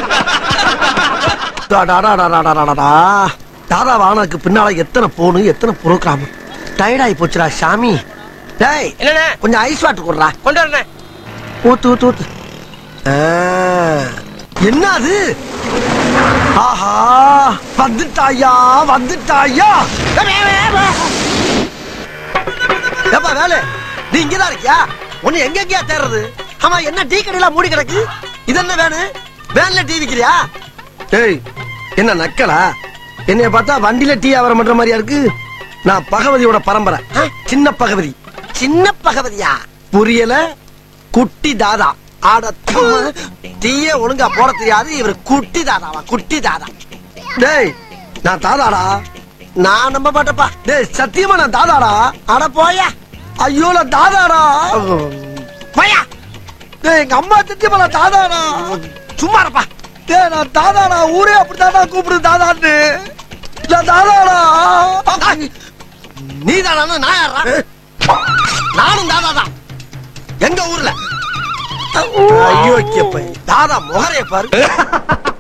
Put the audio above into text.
டாடாடாடாடாடாடா. தாதா வானதுக்கு பின்னால எத்தனை போனு எத்தனை ப்ரோக்ராம் டயர்டாயி போச்சுடா சாமி டேய் என்னண்ணே கொஞ்சம் ஐஸ் வாட்டர் கொடுறா கொண்டு வரண்ணே ஊத்து ஊத்து ஊத்து ஆ, என்ன அது ஆஹா வந்துட்டாயா வந்துட்டாயா ஏப்பா வேலை நீ இங்கதான் இருக்கியா உன்னை எங்க எங்கயா தேடுறது ஆமா என்ன டீ கடையில மூடி கிடக்கு இது என்ன வேணு வேன்ல டீ விக்கிறியா டேய் என்ன நக்கலா என்னைய பார்த்தா வண்டியில டீ வியாபாரம் பண்ற மாதிரியா இருக்கு நான் பகவதியோட பரம்பரை ஆ, சின்ன பகவதி சின்ன பகவதியா புரியல குட்டி தாதா ஆட டீயே ஒழுங்கா போட தெரியாது இவர் குட்டி தாதாவா குட்டி தாதா டேய் நான் தாதாடா நான் நம்ப மாட்டேப்பா டேய் சத்தியமா நான் தாதாடா அட போயா ஐயோ நான் தாதாடா போயா டேய் எங்க அம்மா சத்தியமா நான் தாதாடா சும்மா இருப்பா டேய் நான் தாதாடா ஊரே அப்படித்தாடா கூப்பிடுது தாதான்னு நான் தாதாடா நீ தானா நான் யாரா நானும் தாதாதான் எங்க ஊர்ல ஐயோ தாதா முகரைய பாரு